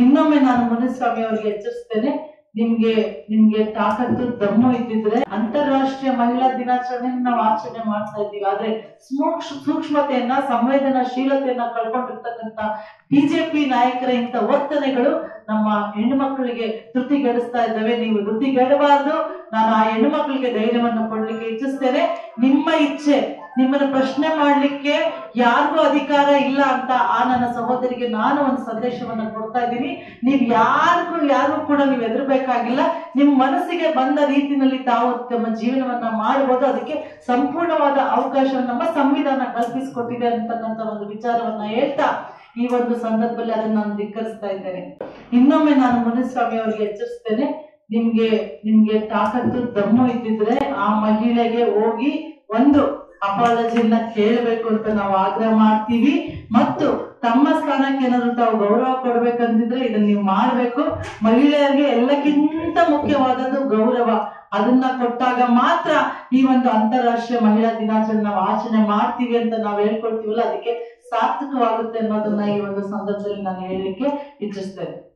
ಇನ್ನೊಮ್ಮೆ ನಾನು ಮುನಿಸ್ವಾಮಿ ಅವರಿಗೆ ಎಚ್ಚರಿಸ್ತೇನೆ ನಿಮ್ಗೆ ನಿಮ್ಗೆ ತಾಕತ್ತು ದಮ್ಮು ಇದ್ದಿದ್ರೆ ಅಂತಾರಾಷ್ಟ್ರೀಯ ಮಹಿಳಾ ದಿನಾಚರಣೆ ನಾವು ಆಚರಣೆ ಮಾಡ್ತಾ ಇದ್ದೀವಿ ಆದ್ರೆ ಸೂಕ್ಷ್ಮ ಸೂಕ್ಷ್ಮತೆಯನ್ನ ಸಂವೇದನಾಶೀಲತೆಯನ್ನ ಕಳ್ಕೊಂಡಿರ್ತಕ್ಕಂತ ಬಿಜೆಪಿ ನಾಯಕರ ಇಂಥ ವರ್ತನೆಗಳು ನಮ್ಮ ಹೆಣ್ಣು ಮಕ್ಕಳಿಗೆ ಧೃತಿಗೆಡಿಸ್ತಾ ಇದ್ದಾವೆ ನೀವು ಧೃತಿಗೆಡಬಾರ್ದು ನಾನು ಆ ಹೆಣ್ಣು ಮಕ್ಕಳಿಗೆ ಧೈರ್ಯವನ್ನು ಕೊಡ್ಲಿಕ್ಕೆ ಇಚ್ಛಿಸ್ತೇನೆ ನಿಮ್ಮ ಇಚ್ಛೆ ನಿಮ್ಮನ್ನ ಪ್ರಶ್ನೆ ಮಾಡ್ಲಿಕ್ಕೆ ಯಾರಿಗೂ ಅಧಿಕಾರ ಇಲ್ಲ ಅಂತ ಆ ನನ್ನ ಸಹೋದರಿಗೆ ನಾನು ಒಂದು ಸಂದೇಶವನ್ನ ಕೊಡ್ತಾ ಇದ್ದೀನಿ ನೀವ್ ಯಾರಿಗೂ ಯಾರಿಗೂ ಕೂಡ ನೀವು ಎದುರಬೇಕಾಗಿಲ್ಲ ನಿಮ್ ಮನಸ್ಸಿಗೆ ಬಂದ ರೀತಿನಲ್ಲಿ ತಾವು ತಮ್ಮ ಜೀವನವನ್ನ ಮಾಡಬಹುದು ಅದಕ್ಕೆ ಸಂಪೂರ್ಣವಾದ ಅವಕಾಶ ನಮ್ಮ ಸಂವಿಧಾನ ಕಲ್ಪಿಸಿಕೊಟ್ಟಿದೆ ಅಂತಕ್ಕಂಥ ಒಂದು ವಿಚಾರವನ್ನ ಹೇಳ್ತಾ ಈ ಒಂದು ಸಂದರ್ಭದಲ್ಲಿ ಅದನ್ನ ನಾನು ಧಿಕ್ಕರಿಸ್ತಾ ಇದ್ದೇನೆ ಇನ್ನೊಮ್ಮೆ ನಾನು ಮುನಿಸ್ವಾಮಿ ಅವರಿಗೆ ಎಚ್ಚರಿಸ್ತೇನೆ ನಿಮ್ಗೆ ನಿಮ್ಗೆ ತಾಕತ್ತು ದಮ್ಮು ಇದ್ದಿದ್ರೆ ಆ ಮಹಿಳೆಗೆ ಹೋಗಿ ಒಂದು ಅಪಾಲಜಿಯನ್ನ ಕೇಳಬೇಕು ಅಂತ ನಾವು ಆಗ್ರಹ ಮಾಡ್ತೀವಿ ಮತ್ತು ತಮ್ಮ ಸ್ಥಾನಕ್ಕೆ ಏನಾದ್ರು ತಾವು ಗೌರವ ಕೊಡ್ಬೇಕಂತಿದ್ರೆ ಇದನ್ನ ನೀವು ಮಾಡ್ಬೇಕು ಮಹಿಳೆಯರಿಗೆ ಎಲ್ಲಕ್ಕಿಂತ ಮುಖ್ಯವಾದದ್ದು ಗೌರವ ಅದನ್ನ ಕೊಟ್ಟಾಗ ಮಾತ್ರ ಈ ಒಂದು ಅಂತಾರಾಷ್ಟ್ರೀಯ ಮಹಿಳಾ ದಿನಾಚರಣೆ ನಾವು ಆಚರಣೆ ಮಾಡ್ತೀವಿ ಅಂತ ನಾವು ಹೇಳ್ಕೊಳ್ತೀವಲ್ಲ ಅದಕ್ಕೆ ಸಾರ್ಥಕವಾಗುತ್ತೆ ಅನ್ನೋದನ್ನ ಈ ಒಂದು ಸಂದರ್ಭದಲ್ಲಿ ನಾನು ಹೇಳಲಿಕ್ಕೆ ಇಚ್ಛಿಸ್ತೇನೆ